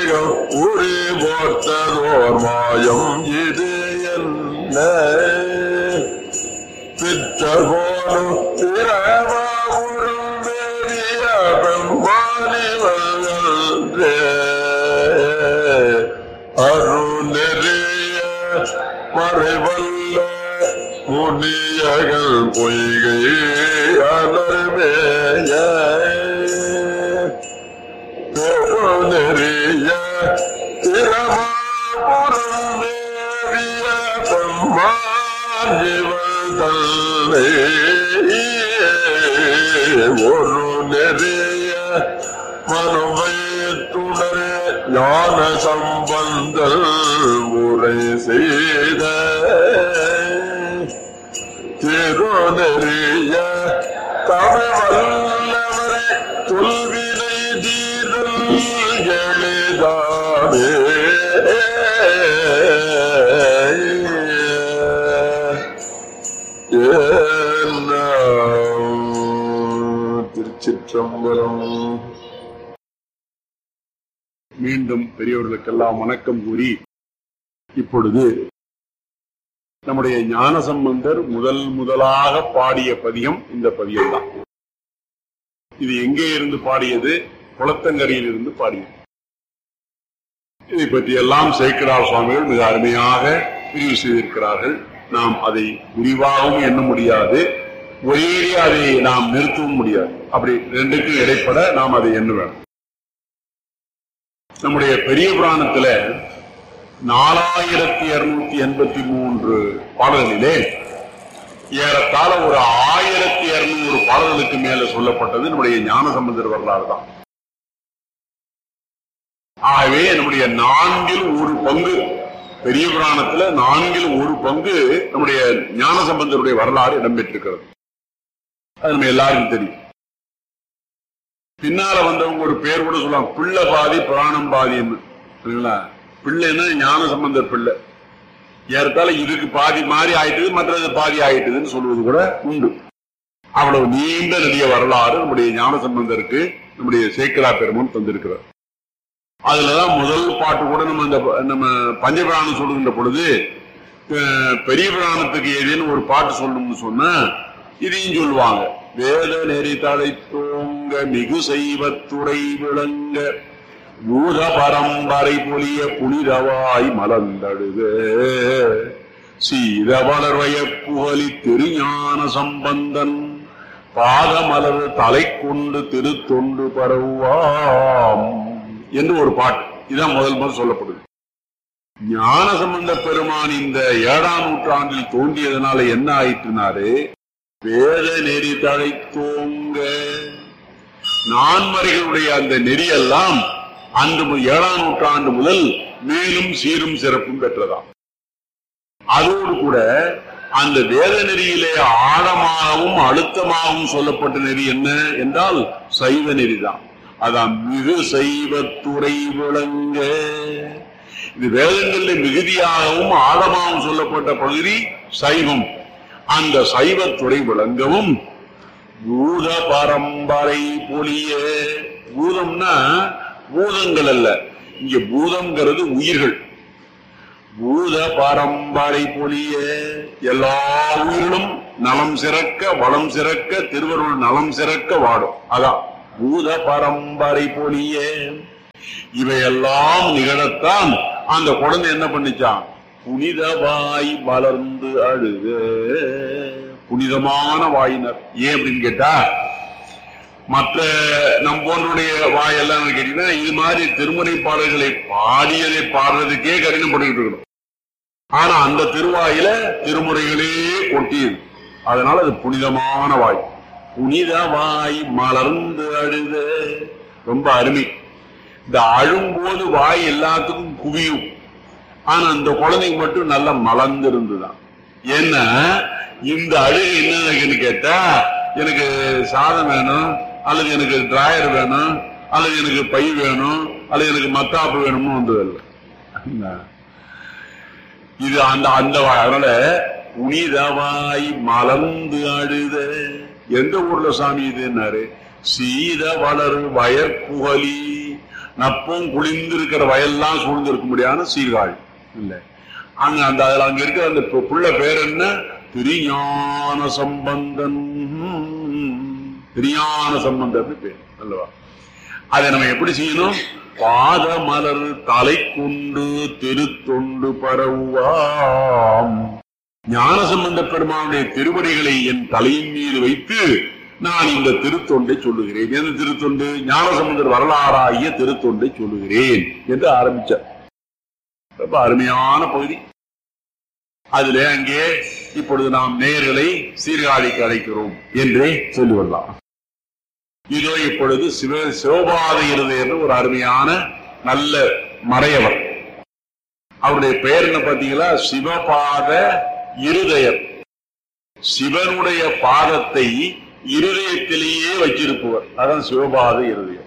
மேகம் உரி போர்த்ததோர் மாயம் இது என்ன பித்தகோனும் திரவாவுரும் வேதிய பெம்பாலிவல்களே அருணெறிய மறைவல்ல முனியகள் பொய்கை அலர்மேய பெருநெறிய திரமாபுரம் மேவிய பெம்மாஞ்சிவல்களே ஒரு நெறிய மனுவை துணரே ஞான சம்பந்தல் உரை செய்த திருநெறிய தமிழ் வல்லவரை தொல்வினை தீரல் எளிதாமே திருச்சிற்றம்பலம் மீண்டும் பெரியவர்களுக்கெல்லாம் வணக்கம் கூறி இப்பொழுது நம்முடைய ஞான சம்பந்தர் முதல் முதலாக பாடிய பதியம் இந்த பதியம் தான் இது எங்கே இருந்து பாடியது குளத்தங்கரையில் இருந்து பாடியது இதை பற்றி எல்லாம் சேக்கரார் சுவாமிகள் மிக அருமையாக பிரிவு செய்திருக்கிறார்கள் நாம் அதை விரிவாகவும் எண்ண முடியாது ஒரே அதை நாம் நிறுத்தவும் முடியாது அப்படி ரெண்டுக்கும் இடைப்பட நாம் அதை எண்ண வேண்டும் நம்முடைய பெரிய புராணத்துல நாலாயிரத்தி இருநூத்தி எண்பத்தி மூன்று பாடல்களிலே ஏறத்தாழ ஒரு ஆயிரத்தி இருநூறு பாடல்களுக்கு மேல சொல்லப்பட்டது நம்முடைய ஞான சம்பந்தர் வரலாறு தான் ஆகவே நம்முடைய நான்கில் ஒரு பங்கு பெரிய புராணத்துல நான்கில் ஒரு பங்கு நம்முடைய ஞான சம்பந்தருடைய வரலாறு இடம்பெற்றிருக்கிறது அது நம்ம எல்லாருக்கும் தெரியும் பின்னால வந்தவங்க ஒரு பேர் கூட சொல்லுவாங்க பிள்ளை பாதி புராணம் பாதின்னு சரிங்களா பிள்ளைன்னா ஞான சம்பந்தர் பிள்ளை ஏறத்தாழ இதுக்கு பாதி மாறி ஆயிட்டது மற்றது பாதி ஆயிட்டதுன்னு சொல்வது கூட உண்டு அவ்வளவு நீண்ட நெடிய வரலாறு நம்முடைய ஞான சம்பந்தருக்கு நம்முடைய சேக்கலா பெருமன் தந்திருக்கிறார் அதுலதான் முதல் பாட்டு கூட நம்ம இந்த நம்ம பஞ்சபிராணம் சொல்லுகின்ற பொழுது அஹ், பெரிய பிராணத்துக்கு ஏதேனும் ஒரு பாட்டு சொல்லணும்னு சொன்னா இதையும் சொல்லுவாங்க வேத நெறி தடை தோங்க மிகு செய்வத்துறை விளங்க பூத பரம்பரை பொலிய புனிதவாய் மலர்ந்தழுத சீத வளர்வய புகழி திருஞான சம்பந்தன் பாதமலர் தலை கொண்டு திருத்தொண்டு பரவுவாம் என்று ஒரு பாட்டு இதான் முதல் முதல் சொல்லப்படுது ஞான சம்பந்த பெருமான் இந்த ஏழாம் நூற்றாண்டில் தோன்றியதனால என்ன ஆயிட்டுனாரு வேத நெறி தழை தோங்க நான்மறைகளுடைய அந்த நெறியெல்லாம் அன்று மு- ஏழாம் நூற்றாண்டு முதல் மேலும் சீரும் சிறப்பும் பெற்றதாம் அதோடு கூட அந்த வேத நெறியிலே ஆழமாகவும் அழுத்தமாகவும் சொல்லப்பட்ட நெறி என்ன என்றால் சைவ நெறிதான் அதான் மிகு சைவத்துறை விளங்க இது வேதங்களில் மிகுதியாகவும் ஆழமாகவும் சொல்லப்பட்ட பகுதி சைவம் அந்த சைவத்துறை விளங்கவும் பூத பரம்பரை பொலிய பூதம்னா பூதங்கள் அல்ல இங்க பூதம்ங்கிறது உயிர்கள் பூத பரம்பரை பொலிய எல்லா உயிர்களும் நலம் சிறக்க வளம் சிறக்க திருவருள் நலம் சிறக்க வாடும் அதான் பூத பரம்பரை பொலிய இவையெல்லாம் நிகழத்தான் அந்த குழந்தை என்ன பண்ணிச்சான் புனிதவாய் வளர்ந்து அழுக புனிதமான வாயினர் ஏன் அப்படின்னு கேட்டா மற்ற நம் போன்றுடைய வாயெல்லாம் கேட்டீங்கன்னா இது மாதிரி திருமுறை பாடல்களை பாடியதை பாடுறதுக்கே கடினப்பட்டுக்கிட்டு இருக்கணும் ஆனா அந்த திருவாயில திருமுறைகளே கொட்டியது அதனால அது புனிதமான வாய் புனித வாய் மலர்ந்து அழுத ரொம்ப அருமை இந்த அழும்போது வாய் எல்லாத்துக்கும் குவியும் ஆனா அந்த குழந்தைக்கு மட்டும் நல்லா மலர்ந்து இருந்துதான் ஏன்னா இந்த அழுகை என்னன்னு கேட்டா எனக்கு சாதம் வேணும் அல்லது எனக்கு டிராயர் வேணும் அல்லது எனக்கு பை வேணும் அல்லது எனக்கு மத்தாப்பு வேணும்னு வந்ததில்லை இது அந்த அந்த வாய். அதனால புனிதவாய் மலர்ந்து அழுத எந்த ஊர்ல சாமி இதுன்னாரு சீத வளர் வயற்புகலி நப்பும் குளிந்திருக்கிற வயல்லாம் சூழ்ந்திருக்க முடியாத சீர்காழி இல்ல அங்க அந்த அதுல அங்க இருக்கிற அந்த பு- புள்ள பேர் என்ன திருஞான சம்பந்தன் திருஞான சம்பந்தன் பேர் அல்லவா அதை நம்ம எப்படி செய்யணும் பாத மலர் தலை கொண்டு திருத்தொண்டு பரவுவாம் ஞானசம்பந்த பெருமானுடைய திருவடிகளை என் தலையின் மீது வைத்து நான் இந்த திருத்தொண்டை சொல்லுகிறேன் எந்த திருத்தொண்டு ஞானசம்பந்தர் வரலாறாகிய திருத்தொண்டை சொல்லுகிறேன் என்று ஆரம்பிச்சார் ரொம்ப அருமையான பகுதி அதிலே அங்கே இப்பொழுது நாம் நேயர்களை சீர்காழிக்கு அழைக்கிறோம் என்றே சொல்லிவிடலாம் இதோ இப்பொழுது சிவ சிவபாத இருதயர் ஒரு அருமையான நல்ல மறையவர் அவருடைய பெயர் என்ன பாத்தீங்களா சிவபாத இருதயர் சிவனுடைய பாதத்தை இருதயத்திலேயே வச்சிருப்பவர் அதான் சிவபாத இருதயம்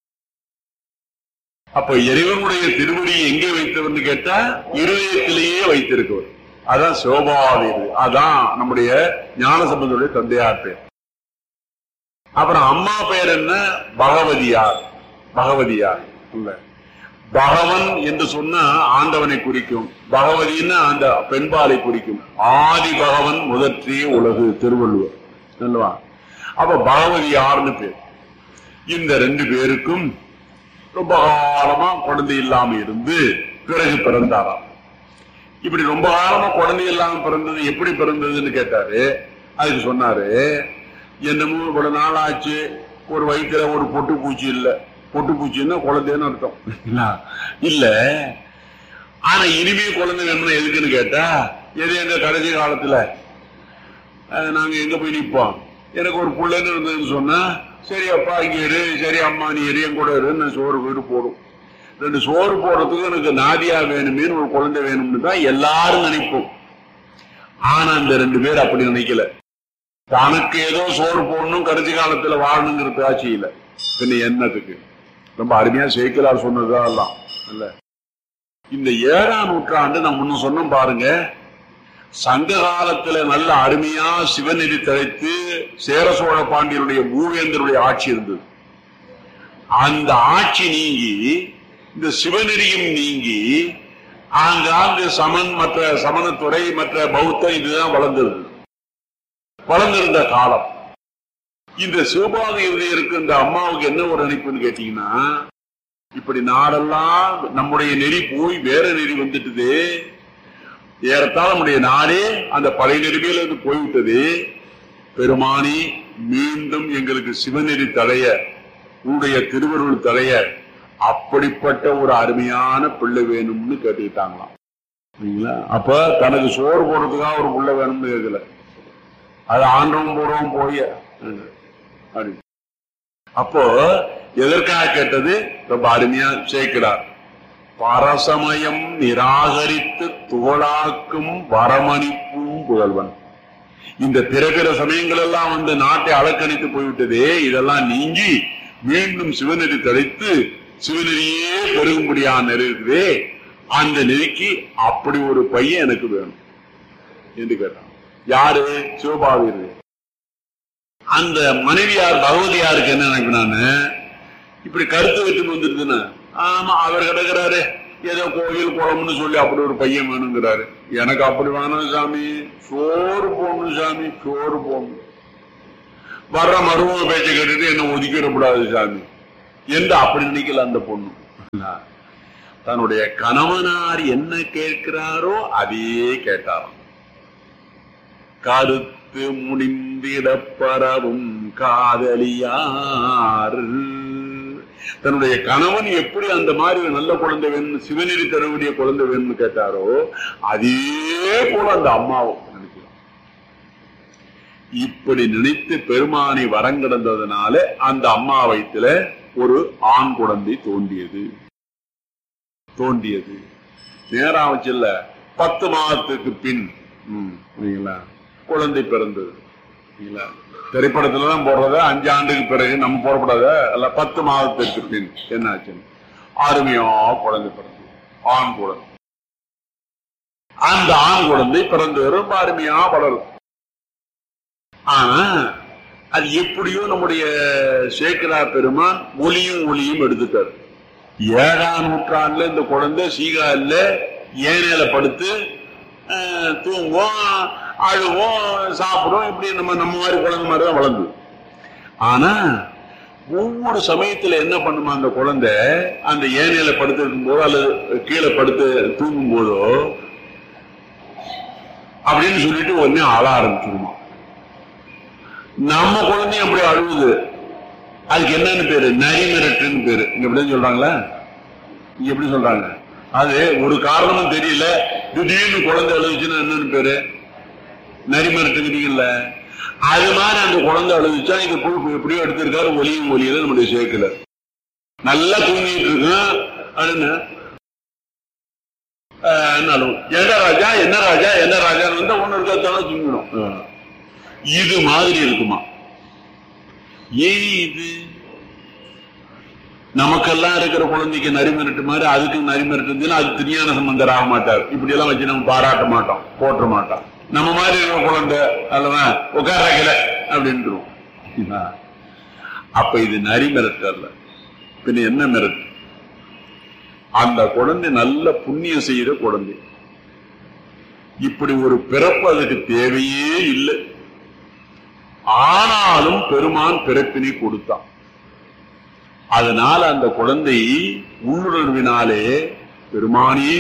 அப்ப இறைவனுடைய திருவடியை எங்கே வைத்தவர்னு கேட்டா இருதயத்திலேயே வைத்திருக்கவர் அதான் சிவபாத இருதயம் அதான் நம்முடைய ஞானசம்பந்தருடைய தந்தையார் பேர் அப்புறம் அம்மா பேர் என்ன பகவதியார் பகவதியார் இல்ல பகவன் என்று சொன்னா ஆண்டவனை குறிக்கும் பகவதின்னா அந்த பெண்பாலை குறிக்கும் ஆதி பகவன் முதற்றிய உலகு திருவள்ளுவர் அல்லவா அப்ப பகவதியார்னு பேர் இந்த ரெண்டு பேருக்கும் ரொம்ப காலமா குழந்தை இல்லாம இருந்து பிறகு பிறந்தாராம் இப்படி ரொம்ப காலமா குழந்தை இல்லாம பிறந்தது எப்படி பிறந்ததுன்னு கேட்டாரு அதுக்கு சொன்னாரு என்னமோ இவ்வளவு நாள் ஆச்சு ஒரு வயிற்றுல ஒரு பொட்டு பூச்சி இல்ல பொட்டு பூச்சின்னா குழந்தைன்னு அர்த்தம் இல்ல? இல்ல ஆனா இனிமே குழந்தை வேணும்னா எதுக்குன்னு கேட்டா எது எங்க கடைசி காலத்துல அஹ், நாங்க எங்க போய் நிப்போம் எனக்கு ஒரு புள்ளைன்னு இருந்ததுன்னு சொன்னா சரி அப்பா இங்க இரு சரி அம்மா நீ இரு என் கூட இரு நான் சோறு வீடு போடும் ரெண்டு சோறு போடுறதுக்கு எனக்கு நாதியா வேணுமேனு ஒரு குழந்தை வேணும்னு தான் எல்லாரும் நினைப்போம் ஆனா இந்த ரெண்டு பேர் அப்படி நினைக்கல தனக்கு ஏதோ சோறு போடணும் கடைசி காலத்துல வாழணுங்கிறது ஆட்சி இல்ல பின்ன என்னத்துக்கு ரொம்ப அருமையா சேக்கிலார் சொன்னதுதான் எல்லாம் இல்ல இந்த ஏழாம் நூற்றாண்டு நம்ம முன்ன சொன்னோம் பாருங்க சங்க காலத்துல நல்ல அருமையா சிவநெறி தழைத்து சேர சோழ பாண்டியருடைய மூவேந்தருடைய ஆட்சி இருந்தது அந்த ஆட்சி நீங்கி இந்த சிவநெறியும் நீங்கி ஆங்காங்கு சமன் மற்ற சமணத்துறை மற்ற பௌத்தம் இதுதான் வளர்ந்தது வளர்ந்திருந்த காலம் இந்த சிவபாத இருதயருக்கு இந்த அம்மாவுக்கு என்ன ஒரு நினைப்புன்னு கேட்டீங்கன்னா இப்படி நாடெல்லாம் நம்முடைய நெறி போய் வேற நெறி வந்துட்டுது ஏறத்தாழ நம்முடைய நாடே அந்த பழைய நெறிமையில இருந்து போய்விட்டது பெருமானி மீண்டும் எங்களுக்கு சிவநெறி தடைய உன்னுடைய திருவருள் தடைய அப்படிப்பட்ட ஒரு அருமையான பிள்ளை வேணும்னு கேட்டுக்கிட்டாங்களாம் சரிங்களா? அப்ப தனக்கு சோறு போடுறதுக்காக ஒரு பிள்ளை வேணும்னு கேட்கல அது ஆண்டவன் போடுவோம் போய அப்படி அப்போ எதற்காக கேட்டது ரொம்ப அருமையா சேர்க்கிறார் பரசமயம் நிராகரித்து துகளாக்கும் வரமணிப்பும் புகழ்வன் இந்த பிற பிற சமயங்கள் எல்லாம் வந்து நாட்டை அலக்கணித்து போய்விட்டதே இதெல்லாம் நீங்கி மீண்டும் சிவநெறி தழைத்து சிவநெறியே பெருகும்படியான நெறி இருக்குதே அந்த நெறிக்கு அப்படி ஒரு பையன் எனக்கு வேணும் என்று கேட்டான் யாரு சிவபாவியர் அந்த மனைவியார் பகவதியாருக்கு என்ன நினைப்பினான்னு இப்படி கருத்து வச்சுன்னு வந்துருதுன்னு ஆமா அவர் கிடக்குறாரு ஏதோ கோயில் குளம்னு சொல்லி அப்படி ஒரு பையன் வேணுங்கிறாரு எனக்கு அப்படி வேணும் சாமி சோறு போடணும் சாமி சோறு போடணும் வர்ற மருமக பேச்சை கேட்டுட்டு என்ன ஒதுக்கிடக்கூடாது சாமி என்று அப்படி நினைக்கல அந்த பொண்ணு தன்னுடைய கணவனார் என்ன கேட்கிறாரோ அதையே கேட்டாராம் கருத்து முடிந்திட பரவும் காதலியார் தன்னுடைய கணவன் எப்படி அந்த மாதிரி ஒரு நல்ல குழந்தை வேணும் சிவநெறி தரக்கூடிய குழந்தை வேணும்னு கேட்டாரோ அதே போல அந்த அம்மாவும் நினைக்கிறார் இப்படி நினைத்து பெருமானை வரங்கிடந்ததுனால அந்த அம்மா வயித்துல ஒரு ஆண் குழந்தை தோன்றியது தோன்றியது நேரம் வச்சுல்ல பத்து மாதத்துக்கு பின் ம், சரிங்களா குழந்தை பிறந்தது சரிங்களா திரைப்படத்துல தான் போடுறத அஞ்சு ஆண்டுக்கு பிறகு நம்ம போடக்கூடாத அல்ல பத்து மாதத்திற்கு பின் என்ன ஆச்சுன்னு அருமையா குழந்தை பிறந்தது ஆண் குழந்தை அந்த ஆண் குழந்தை பிறந்து ரொம்ப அருமையா வளரும் ஆனா அது எப்படியோ நம்முடைய சேக்கரா பெருமான் ஒளியும் ஒளியும் எடுத்துட்டார் ஏழாம் நூற்றாண்டுல இந்த குழந்தை சீகால்ல ஏனையில படுத்து அஹ், தூங்கும் அழுவும் சாப்பிடும் இப்படி நம்ம நம்ம மாதிரி குழந்தை மாதிரி தான் வளர்ந்து ஆனா ஒவ்வொரு சமயத்துல என்ன பண்ணுமா அந்த குழந்தை அந்த ஏனையில படுத்திருக்கும் போதோ அல்லது கீழே படுத்து தூங்கும் போதோ அப்படின்னு சொல்லிட்டு உடனே அழ ஆரம்பிச்சிருமா நம்ம குழந்தையும் அப்படி அழுவுது அதுக்கு என்னன்னு பேரு நரிமிரட்டுன்னு பேரு இங்க எப்படி சொல்றாங்களா இங்க எப்படி சொல்றாங்க அது ஒரு காரணமும் தெரியல திடீர்னு குழந்தை அழுதுச்சுன்னா என்னன்னு பேரு நரிமிரட்டுங்கிறீங்கல்ல அது மாதிரி அந்த குழந்தை அழுதுச்சா இது பொறுப்பு எப்படியோ எடுத்திருக்காரு ஒலியும் ஒலியில நம்முடைய சேர்க்கல நல்லா தூங்கிட்டு இருக்கான் அழுன்னு ஆஹ், என்ன அழுவும் என்ன ராஜா என்ன ராஜா என்ன ராஜான்னு வந்தா ஒண்ணு இருக்காத்தானே தூங்கிடும் ஆஹ். இது மாதிரி இருக்குமா ஏன் இது நமக்கெல்லாம் இருக்கிற குழந்தைக்கு நரிமிரட்டு மாதிரி அதுக்கு நரிமிரட்டு இருந்துச்சுன்னா அது திருஞான சம்பந்தர் ஆக மாட்டார் இப்படி எல்லாம் வச்சு நம்ம பாராட்ட மாட்டோம் போற்ற மாட்டோம் நம்ம மாதிரி இருக்கிற குழந்தை அல்லவா உட்கார அப்படின்றோம் அப்ப இது நரி மிரட்டு அல்ல பின்ன என்ன மிரட்டு அந்த குழந்தை நல்ல புண்ணியம் செய்யற குழந்தை இப்படி ஒரு பிறப்பு அதுக்கு தேவையே இல்லை ஆனாலும் பெருமான் பிறப்பினை கொடுத்தான் அதனால அந்த குழந்தை உள்ளுணர்வினாலே பெருமானே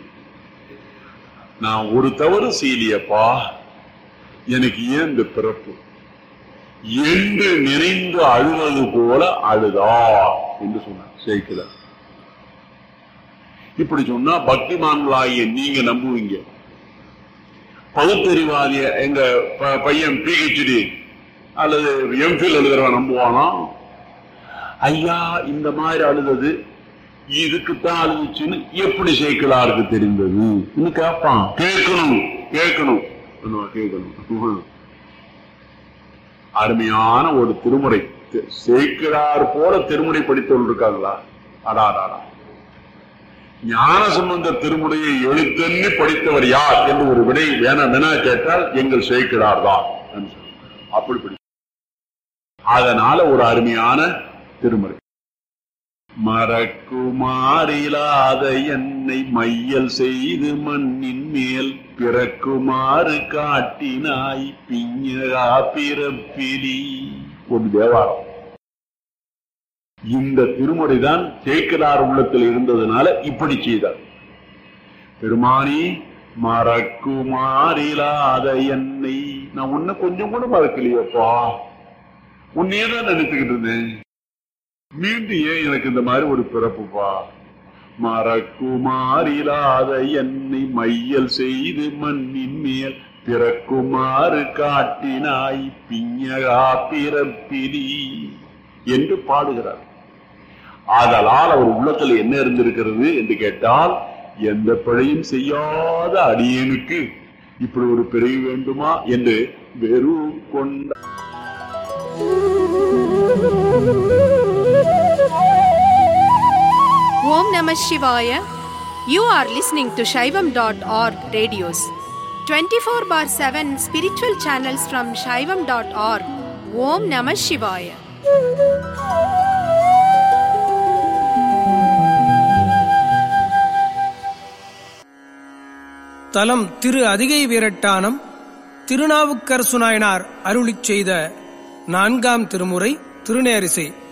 நான் ஒரு தவறு செய்யலையப்பா எனக்கு ஏன் இந்த பிறப்பு என்று நினைந்து அழுவது போல அழுதா என்று சொன்னார் சேர்க்கல இப்படி சொன்னா பக்திமான்களாகிய நீங்க நம்புவீங்க பகுத்தறிவாதிய எங்க ப- பையன் பிஹெச்டி அல்லது எம்ஃபில் எழுதுறவன் நம்புவானா ஐயா இந்த மாதிரி அழுதது இதுக்குத்தான் அழுதுச்சுன்னு எப்படி சேர்க்கலாருக்கு தெரிந்தது இன்னும் கேட்பான் கேட்கணும் கேட்கணும் என்னவா கேட்கணும் அருமையான ஒரு திருமுறை தி- சேக்கிழார் போல திருமுறை படித்தவர்கள் இருக்காங்களா அடாடாடா ஞான சம்பந்த திருமுறையை எழுத்தெண்ணி படித்தவர் யார் என்று ஒரு விடை வேணா வேணா கேட்டால் எங்கள் சேக்கிழார் தான் என்று சொன்னார். அப்படி படி அதனால ஒரு அருமையான திருமுறை மறக்குமாறிலாத என்னை மையல் செய்து மண்ணின் மேல் பிறக்குமாறு காட்டினாய் பிஞகா பிறப்பிலி ஒரு தேவாரம் இந்த திருமுறைதான் சேக்கிரார் உள்ளத்தில் இருந்ததுனால இப்படி செய்தார் பெருமானி மறக்குமாறிலாத என்னை நான் உன்னை கொஞ்சம் கூட மறக்கலையப்பா உன்னையே தான் நினைச்சுக்கிட்டு இருந்தேன் மீண்டும் ஏன் எனக்கு இந்த மாதிரி ஒரு பிறப்புப்பா மறக்குமாறிலாத என்னை மையல் செய்து மண்ணின் மேல் பிறக்குமாறு காட்டினாய் பிஞகா பிறப்பிலி என்று பாடுகிறார் ஆதலால் அவர் உள்ளத்தில் என்ன இருந்திருக்கிறது என்று கேட்டால் எந்த பிழையும் செய்யாத அடியேனுக்கு இப்படி ஒரு பிறகு வேண்டுமா என்று வெறும் கொண்ட Om Namah Shivaya. You are listening to Shaivam.org radios. 24 bar 7 spiritual channels from Shaivam.org. Om Namah Shivaya. தலம் திரு அதிகை வீரட்டானம் திருநாவுக்கரசு நாயனார் அருளிச் செய்த நான்காம் திருமுறை திருநேரிசை